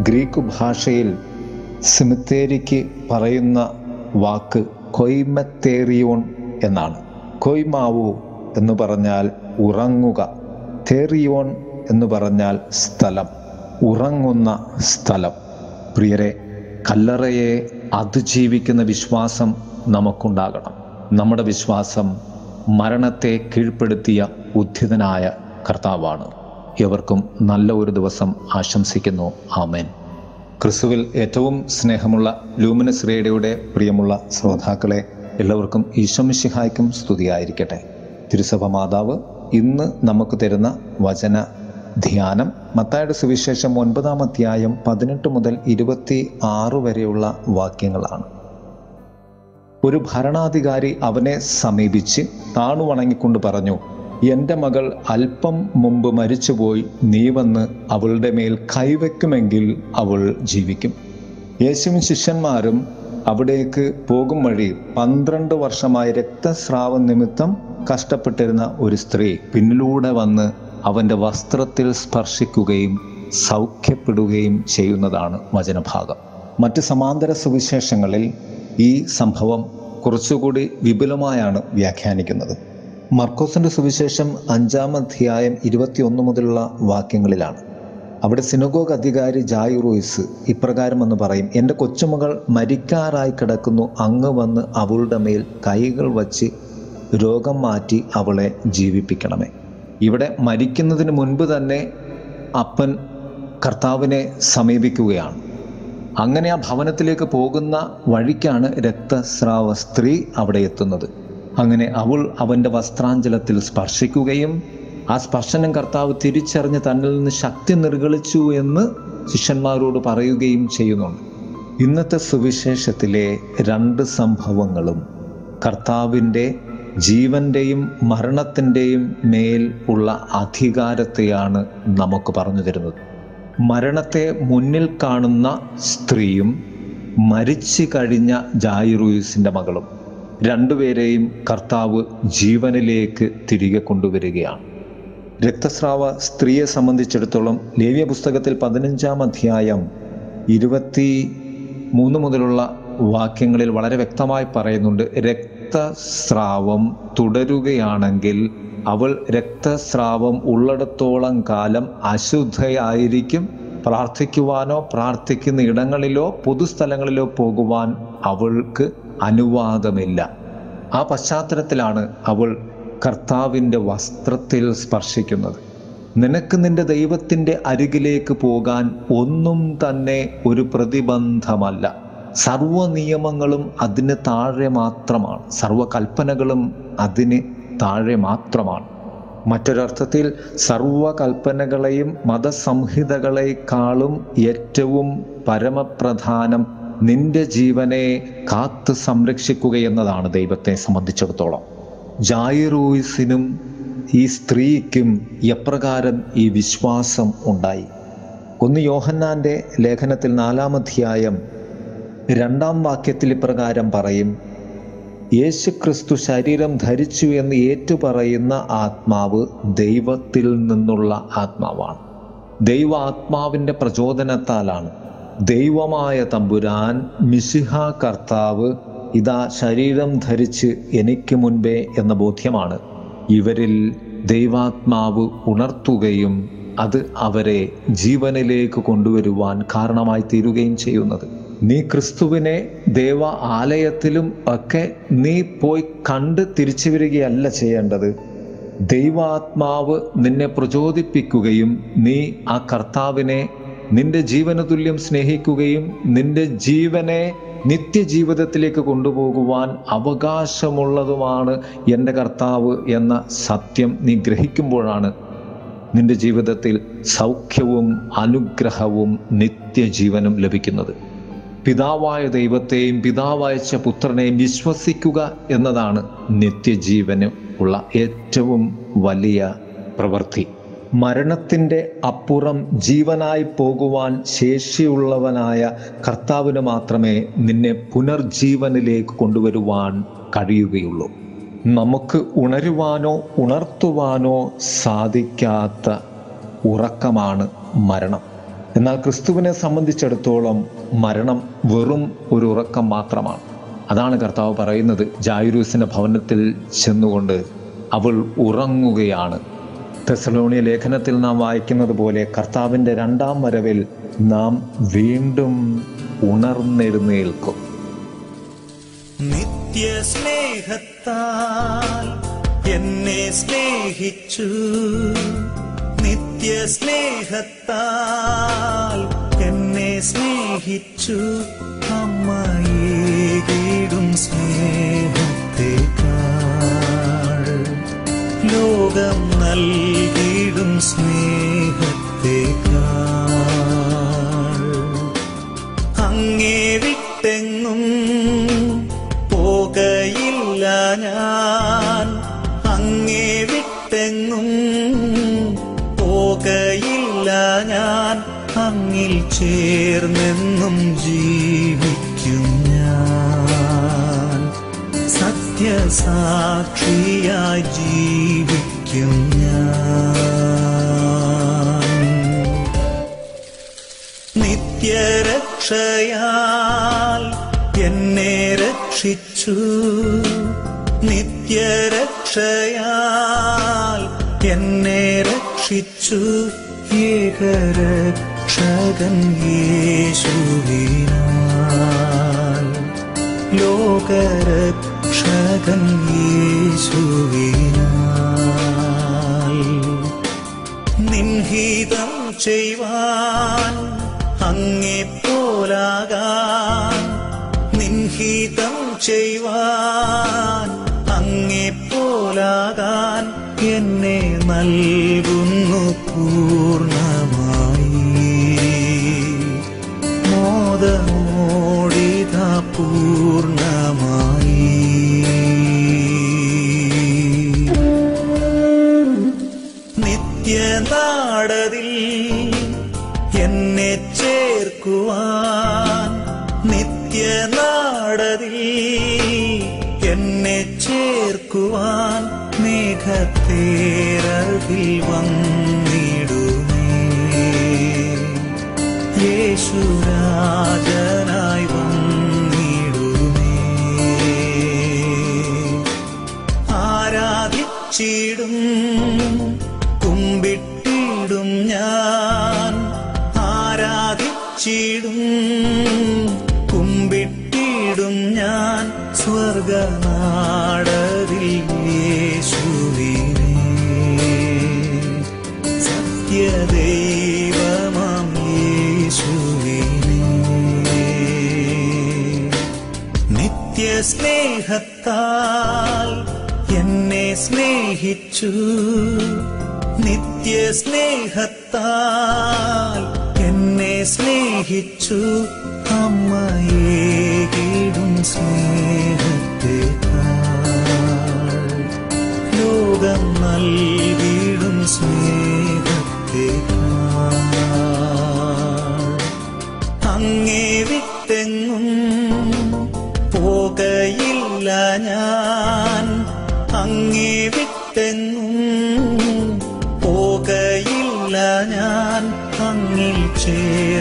Greek ഭാഷയിൽ സിമിത്തേരിക്ക് പറയുന്ന വാക്ക് കൊയ്മത്തേറിയോൺ എന്നാണ് കൊയ്മാവു എന്ന് പറഞ്ഞാൽ ഉറങ്ങുക തേറിയോൺ എന്ന് പറഞ്ഞാൽ സ്ഥലം ഉറങ്ങുന്ന സ്ഥലം പ്രിയരെ കല്ലറയെ അതിജീവിക്കുന്ന വിശ്വാസം നമുക്കുണ്ടാകണം നമ്മുടെ വിശ്വാസം മരണത്തെ കീഴ്പ്പെടുത്തിയ ഉദ്ധിതനായ കർത്താവാണ് എവർക്കും നല്ല ഒരു ദിവസം ആശംസിക്കുന്നു ആമേൻ ക്രിസ്തുവിൽ ഏറ്റവും സ്നേഹമുള്ള ലൂമിനസ് റേഡിയോയുടെ പ്രിയമുള്ള ശ്രോതാക്കളെ എല്ലാവർക്കും ഈശ്വമിഷിഹായ്ക്കും സ്തുതിയായിരിക്കട്ടെ തിരുസഭ മാതാവ് ഇന്ന് നമുക്ക് തരുന്ന വചന ധ്യാനം മത്തായുടെ സുവിശേഷം ഒൻപതാം അധ്യായം പതിനെട്ട് മുതൽ ഇരുപത്തി ആറ് വരെയുള്ള വാക്യങ്ങളാണ് ഒരു ഭരണാധികാരി അവനെ സമീപിച്ച് താണു വണങ്ങിക്കൊണ്ട് പറഞ്ഞു എൻ്റെ മകൾ അല്പം മുമ്പ് മരിച്ചുപോയി നീ വന്ന് അവളുടെ മേൽ കൈവയ്ക്കുമെങ്കിൽ അവൾ ജീവിക്കും യേശുവും ശിഷ്യന്മാരും അവിടേക്ക് പോകും വഴി പന്ത്രണ്ട് വർഷമായി രക്തസ്രാവ നിമിത്തം കഷ്ടപ്പെട്ടിരുന്ന ഒരു സ്ത്രീ പിന്നിലൂടെ വന്ന് അവൻ്റെ വസ്ത്രത്തിൽ സ്പർശിക്കുകയും സൗഖ്യപ്പെടുകയും ചെയ്യുന്നതാണ് വചനഭാഗം മറ്റ് സമാന്തര സുവിശേഷങ്ങളിൽ ഈ സംഭവം കുറച്ചുകൂടി വിപുലമായാണ് വ്യാഖ്യാനിക്കുന്നത് മർക്കോസിന്റെ സുവിശേഷം അഞ്ചാം അധ്യായം ഇരുപത്തിയൊന്ന് മുതലുള്ള വാക്യങ്ങളിലാണ് അവിടെ സിനഗോഗ് അധികാരി ജായുറോയിസ് ഇപ്രകാരം എന്ന് പറയും എൻ്റെ കൊച്ചുമകൾ മരിക്കാറായി കിടക്കുന്നു അങ്ങ് വന്ന് അവളുടെ മേൽ കൈകൾ വച്ച് രോഗം മാറ്റി അവളെ ജീവിപ്പിക്കണമേ ഇവിടെ മരിക്കുന്നതിന് മുൻപ് തന്നെ അപ്പൻ കർത്താവിനെ സമീപിക്കുകയാണ് അങ്ങനെ ആ ഭവനത്തിലേക്ക് പോകുന്ന വഴിക്കാണ് രക്തസ്രാവ സ്ത്രീ അവിടെ എത്തുന്നത് അങ്ങനെ അവൾ അവൻ്റെ വസ്ത്രാഞ്ചലത്തിൽ സ്പർശിക്കുകയും ആ സ്പർശനം കർത്താവ് തിരിച്ചറിഞ്ഞ് തന്നിൽ നിന്ന് ശക്തി നിർഗളിച്ചു എന്ന് ശിഷ്യന്മാരോട് പറയുകയും ചെയ്യുന്നുണ്ട് ഇന്നത്തെ സുവിശേഷത്തിലെ രണ്ട് സംഭവങ്ങളും കർത്താവിൻ്റെ ജീവന്റെയും മരണത്തിൻ്റെയും മേൽ ഉള്ള അധികാരത്തെയാണ് നമുക്ക് പറഞ്ഞു തരുന്നത് മരണത്തെ മുന്നിൽ കാണുന്ന സ്ത്രീയും മരിച്ചു കഴിഞ്ഞ ജായിറൂസിൻ്റെ മകളും രണ്ടുപേരെയും കർത്താവ് ജീവനിലേക്ക് തിരികെ കൊണ്ടുവരികയാണ് രക്തസ്രാവ സ്ത്രീയെ സംബന്ധിച്ചിടത്തോളം ലേവ്യ പുസ്തകത്തിൽ പതിനഞ്ചാം അധ്യായം ഇരുപത്തി മൂന്ന് മുതലുള്ള വാക്യങ്ങളിൽ വളരെ വ്യക്തമായി പറയുന്നുണ്ട് രക്തസ്രാവം തുടരുകയാണെങ്കിൽ അവൾ രക്തസ്രാവം ഉള്ളിടത്തോളം കാലം അശുദ്ധയായിരിക്കും പ്രാർത്ഥിക്കുവാനോ പ്രാർത്ഥിക്കുന്ന ഇടങ്ങളിലോ പൊതുസ്ഥലങ്ങളിലോ പോകുവാൻ അവൾക്ക് അനുവാദമില്ല ആ പശ്ചാത്തലത്തിലാണ് അവൾ കർത്താവിൻ്റെ വസ്ത്രത്തിൽ സ്പർശിക്കുന്നത് നിനക്ക് നിന്റെ ദൈവത്തിൻ്റെ അരികിലേക്ക് പോകാൻ ഒന്നും തന്നെ ഒരു പ്രതിബന്ധമല്ല സർവ നിയമങ്ങളും അതിന് താഴെ മാത്രമാണ് സർവ കൽപ്പനകളും അതിന് താഴെ മാത്രമാണ് മറ്റൊരർത്ഥത്തിൽ സർവകൽപ്പനകളെയും മതസംഹിതകളെക്കാളും ഏറ്റവും പരമപ്രധാനം നിന്റെ ജീവനെ കാത്ത് സംരക്ഷിക്കുക എന്നതാണ് ദൈവത്തെ സംബന്ധിച്ചിടത്തോളം ജായിറൂയിസിനും ഈ സ്ത്രീക്കും എപ്രകാരം ഈ വിശ്വാസം ഉണ്ടായി ഒന്ന് യോഹന്നാൻ്റെ ലേഖനത്തിൽ നാലാമധ്യായം രണ്ടാം വാക്യത്തിൽ ഇപ്രകാരം പറയും യേശു ക്രിസ്തു ശരീരം ധരിച്ചു എന്ന് ഏറ്റുപറയുന്ന ആത്മാവ് ദൈവത്തിൽ നിന്നുള്ള ആത്മാവാണ് ദൈവ ആത്മാവിൻ്റെ പ്രചോദനത്താലാണ് ദൈവമായ തമ്പുരാൻ മിശിഹ കർത്താവ് ഇതാ ശരീരം ധരിച്ച് എനിക്ക് മുൻപേ എന്ന ബോധ്യമാണ് ഇവരിൽ ദൈവാത്മാവ് ഉണർത്തുകയും അത് അവരെ ജീവനിലേക്ക് കൊണ്ടുവരുവാൻ കാരണമായി തീരുകയും ചെയ്യുന്നത് നീ ക്രിസ്തുവിനെ ദേവ ആലയത്തിലും ഒക്കെ നീ പോയി കണ്ട് തിരിച്ചു വരികയല്ല ചെയ്യേണ്ടത് ദൈവാത്മാവ് നിന്നെ പ്രചോദിപ്പിക്കുകയും നീ ആ കർത്താവിനെ നിന്റെ ജീവന തുല്യം സ്നേഹിക്കുകയും നിന്റെ ജീവനെ നിത്യജീവിതത്തിലേക്ക് കൊണ്ടുപോകുവാൻ അവകാശമുള്ളതുമാണ് എൻ്റെ കർത്താവ് എന്ന സത്യം നീ ഗ്രഹിക്കുമ്പോഴാണ് നിന്റെ ജീവിതത്തിൽ സൗഖ്യവും അനുഗ്രഹവും നിത്യജീവനും ലഭിക്കുന്നത് പിതാവായ ദൈവത്തെയും പിതാവയച്ച പുത്രനെയും വിശ്വസിക്കുക എന്നതാണ് നിത്യജീവന് ഉള്ള ഏറ്റവും വലിയ പ്രവൃത്തി മരണത്തിൻ്റെ അപ്പുറം ജീവനായി പോകുവാൻ ശേഷിയുള്ളവനായ കർത്താവിന് മാത്രമേ നിന്നെ പുനർജീവനിലേക്ക് കൊണ്ടുവരുവാൻ കഴിയുകയുള്ളൂ നമുക്ക് ഉണരുവാനോ ഉണർത്തുവാനോ സാധിക്കാത്ത ഉറക്കമാണ് മരണം എന്നാൽ ക്രിസ്തുവിനെ സംബന്ധിച്ചിടത്തോളം മരണം വെറും ഒരു ഉറക്കം മാത്രമാണ് അതാണ് കർത്താവ് പറയുന്നത് ജായുരൂസിൻ്റെ ഭവനത്തിൽ ചെന്നുകൊണ്ട് അവൾ ഉറങ്ങുകയാണ് തെസലോണിയ ലേഖനത്തിൽ നാം വായിക്കുന്നത് പോലെ കർത്താവിൻ്റെ രണ്ടാം വരവിൽ നാം വീണ്ടും ഉണർന്നെഴുന്നേൽക്കും നിത്യ സ്നേഹത്താൽ എന്നെ സ്നേഹിച്ചു നിത്യ സ്നേഹത്താൽ എന്നെ സ്നേഹിച്ചു അമ്മയേകിടും സ്നേഹത്തേക്കാൾ ലോകം നൽകിയിടും സ്നേഹത്തേക്കാൾ അങ്ങേ വിട്ടെങ്ങും പോകയില്ല ഞാൻ അങ്ങേ വിട്ടെങ്ങും പോകയില്ല ഞാൻ അങ്ങിൽ ചേർന്നെന്നും ജീവിക്കും ഞാൻ സത്യസാക്ഷിയായി ജീവിക്കും ഞാൻ നിത്യരക്ഷയാൽ എന്നെ രക്ഷിച്ചു നിത്യരക്ഷയാൽ എന്നെ രക്ഷിച്ചു ഏകരക്ഷകൻ യേശുവിനാൽ ലോകരക്ഷകൻ യേശുവിനാൽ നിൻഹിതം ചെയ്യുവാൻ അങ്ങേ പോലാകാൻ നിൻഹിതം ചെയ്യുവാൻ അങ്ങേ പോലാകാൻ എന്നെ നൽകുന്നു പൂർണ്ണമായി മോദമോടിത പൂർണ്ണമായി നിത്യനാടതിൽ എന്നെ ചേർക്കുവാൻ നിത്യനാടതിൽ എന്നെ ചേർക്കുവാൻ മേഘത്തേരവിൽ വന്നിടുമേ യേശുരാജനായി വന്നിടുമേ ആരാധിച്ചിടും കുമ്പിട്ടിടും ഞാൻ ആരാധിച്ചിടും കുമ്പിട്ടിടും ഞാൻ സ്വർഗനാടതിൽ യേശുവിനെ സത്യദൈവമാം യേശുവിനെ നിത്യസ്നേഹത്താൽ എന്നെ സ്നേഹിച്ചു നിത്യസ്നേഹത്താൽ എന്നെ സ്നേഹിച്ചു അമ്മയേകിടും സ്നേഹത്തേക്കാൾ ലോകം നൽകിടും സ്നേഹത്തേക്കാൾ അങ്ങേ വിട്ടെങ്ങും പോകയില്ല ഞാൻ അങ്ങേ വിട്ടെങ്ങും പോകയില്ല ഞാൻ അങ്ങിൽ ചേ